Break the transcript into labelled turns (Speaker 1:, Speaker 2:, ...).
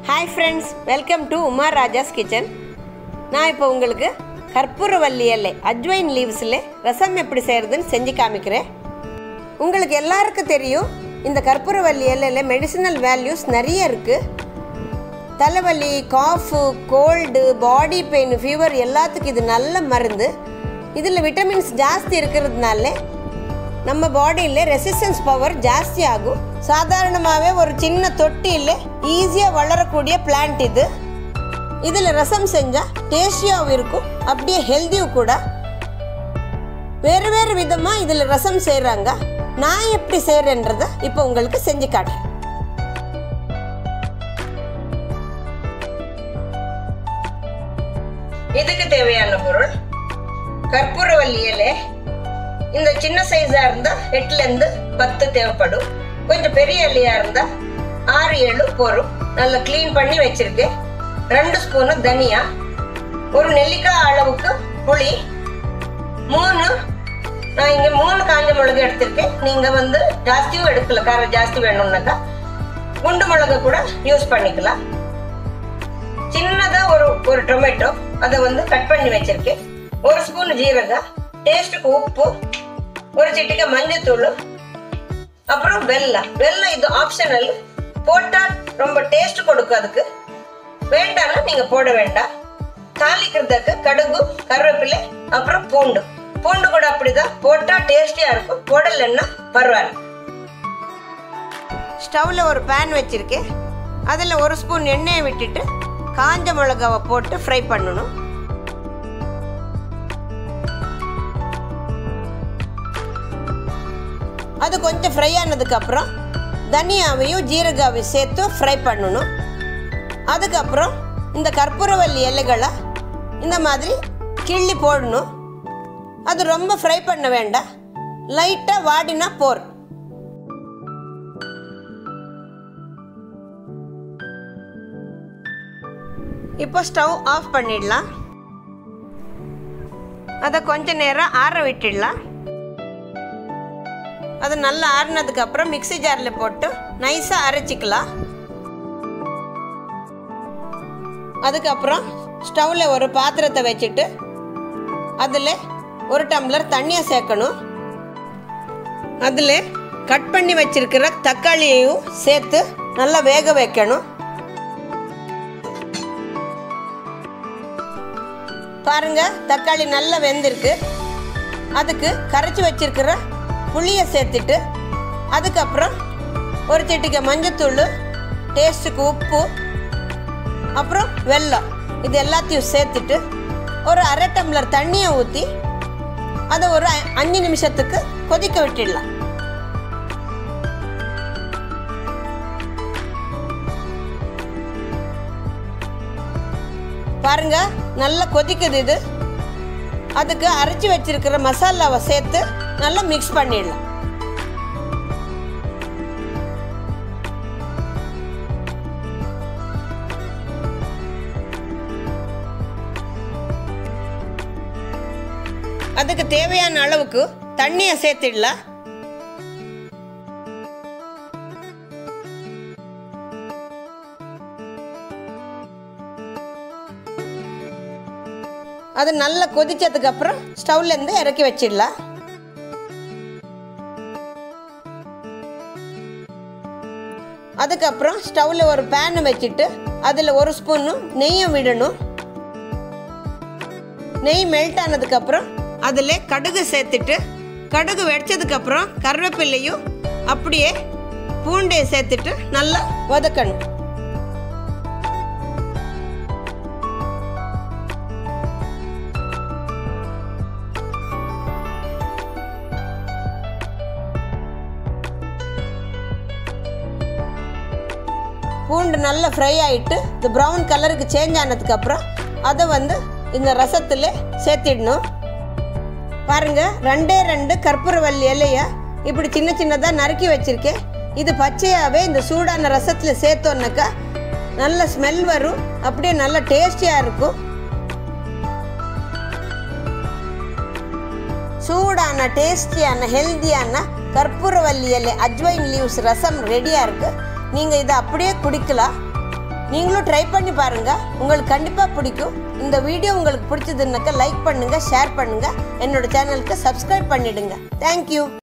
Speaker 1: hi friends welcome to Uma Raja's kitchen நான் இப்போ உங்களுக்கு கற்பூரவல்லி இலை அஜ்வைன் லீவ்ஸில் ரசம் எப்படி செய்கிறதுன்னு செஞ்சு காமிக்கிறேன் உங்களுக்கு எல்லாருக்கும் தெரியும் இந்த கற்பூரவல்லி இலையில் மெடிசினல் வேல்யூஸ் நிறைய இருக்குது தலைவலி cough cold body pain fever எல்லாத்துக்கும் இது நல்ல மருந்து இதில் விட்டமின்ஸ் ஜாஸ்தி இருக்கிறதுனால நம்ம பாடியில் ரெசிஸ்டன்ஸ் பவர் ஜாஸ்தி ஆகும் சாதாரணமாகவே ஒரு சின்ன தொட்டியில் ஈஸியாக வளரக்கூடிய பிளான்ட் இது இதில் ரசம் செஞ்சால் டேஸ்டியாகவும் இருக்கும் அப்படியே ஹெல்த்தியும் கூட வேறு வேறு விதமாக இதில் ரசம் செய்கிறாங்க நான் எப்படி செய்கிறேன்றதை இப்போ உங்களுக்கு செஞ்சு காட்டுறேன் இதுக்கு தேவையான பொருள் கற்பூரவல்லி இலை இந்த சின்ன சைஸா இருந்தா எட்டுல இருந்து பத்து தேவைப்படும் கொஞ்சம் பெரிய இலையா இருந்தா ஆறு ஏழு போரும் நல்லா க்ளீன் பண்ணி வச்சிருக்கேன் ரெண்டு ஸ்பூனு தனியா ஒரு நெல்லிக்காய் அளவுக்கு புளி மூணு நான் இங்க மூணு காஞ்ச மிளகு எடுத்திருக்கேன் நீங்க வந்து ஜாஸ்தியும் எடுக்கல காரம் ஜாஸ்தி வேணும்னாக்கா குண்டு மிளகு கூட யூஸ் பண்ணிக்கலாம் சின்னதா ஒரு ஒரு டொமேட்டோ அதை வந்து கட் பண்ணி வச்சிருக்கேன் ஒரு ஸ்பூன் ஜீரகம் டேஸ்ட்டுக்கு உப்பு ஒரு சிட்டிக்கை மஞ்சத்தூள் அப்புறம் வெல்லம் வெல்லம் இது ஆப்ஷனல் போட்டால் ரொம்ப டேஸ்ட் கொடுக்கும் அதுக்கு வேண்டாம்னா நீங்க போட வேண்டாம் தாளிக்கிறதுக்கு கடுகு கருவேப்பிலை அப்புறம் பூண்டு பூண்டு கூட அப்படிதான் போட்டா டேஸ்டியா இருக்கும் போடலைன்னா பரவாயில்ல ஸ்டவ்ல ஒரு பேன் வச்சிருக்கேன் அதில் ஒரு ஸ்பூன் எண்ணெயை விட்டுட்டு காஞ்ச மிளகாவை போட்டு ஃப்ரை பண்ணணும் அது கொஞ்சம் ஃப்ரை ஆனதுக்கப்புறம் தனியாவையும் ஜீரகாவையும் சேர்த்து ஃப்ரை பண்ணணும் அதுக்கப்புறம் இந்த கற்பூரவல்லி இலைகளை இந்த மாதிரி கிள்ளி போடணும் அது ரொம்ப ஃப்ரை பண்ண வேண்டாம் லைட்டாக வாடினா போர் இப்போ ஸ்டவ் ஆஃப் பண்ணிடலாம் அதை கொஞ்ச நேரம் ஆற விட்டுடலாம் அது நல்லா ஆறினதுக்கு அப்புறம் மிக்ஸி ஜாரில் போட்டு நைஸாக அரைச்சிக்கலாம் அதுக்கப்புறம் ஸ்டவ்வில் ஒரு பாத்திரத்தை வச்சுட்டு அதில் ஒரு டம்ளர் தண்ணியை சேர்க்கணும் அதில் கட் பண்ணி வச்சிருக்கிற தக்காளியையும் சேர்த்து நல்லா வேக வைக்கணும் பாருங்க தக்காளி நல்லா வெந்திருக்கு அதுக்கு கரைச்சி வச்சிருக்கிற புளியை சேர்த்துட்டு அதுக்கப்புறம் ஒரு சிட்டிக்கை மஞ்சத்தூள் டேஸ்ட்டுக்கு உப்பு அப்புறம் வெல்லம் இது எல்லாத்தையும் சேர்த்துட்டு ஒரு அரை டம்ளர் தண்ணியை ஊற்றி அதை ஒரு அ- அஞ்சு நிமிஷத்துக்கு கொதிக்க விட்டுடலாம் பாருங்க நல்லா கொதிக்குது இது அதுக்கு அரைச்சி வச்சிருக்கிற மசாலாவை சேர்த்து நல்லா மிக்ஸ் பண்ணிடலாம் அதுக்கு தேவையான அளவுக்கு தண்ணியை சேர்த்துடலாம் அது நல்லா கொதிச்சதுக்கு அப்புறம் ஸ்டவ்ல இருந்து இறக்கி வச்சிடலாம் அதுக்கப்புறம் ஸ்டவ்ல ஒரு பேன் வச்சுட்டு அதில் ஒரு ஸ்பூனு நெய்யும் விடணும் நெய் மெல்ட் ஆனதுக்கப்புறம் அதில் கடுகு சேர்த்துட்டு கடுகு வெடிச்சதுக்கப்புறம் கருவேப்பிலையும் அப்படியே பூண்டையை சேர்த்துட்டு நல்லா வதக்கணும் பூண்டு நல்லா ஃப்ரை ஆகிட்டு இது ப்ரௌன் கலருக்கு சேஞ்ச் ஆனதுக்கப்புறம் அதை வந்து இந்த ரசத்தில் சேர்த்திடணும் பாருங்க ரெண்டே ரெண்டு கற்பூரவல்லி இலைய இப்படி சின்ன சின்னதாக நறுக்கி வச்சிருக்கேன் இது பச்சையாகவே இந்த சூடான ரசத்தில் சேர்த்தோன்னாக்கா நல்ல ஸ்மெல் வரும் அப்படியே நல்ல டேஸ்டியாக இருக்கும் சூடான டேஸ்டியான ஹெல்த்தியான கற்பூரவல்லி இலை அஜ்வைன் லீவ்ஸ் ரசம் ரெடியாக இருக்குது நீங்கள் இதை அப்படியே குடிக்கலாம் நீங்களும் ட்ரை பண்ணி பாருங்க உங்களுக்கு கண்டிப்பாக பிடிக்கும் இந்த வீடியோ உங்களுக்கு பிடிச்சதுன்னாக்கா லைக் பண்ணுங்க ஷேர் பண்ணுங்க என்னோட சேனலுக்கு சப்ஸ்கிரைப் பண்ணிடுங்க தேங்க்யூ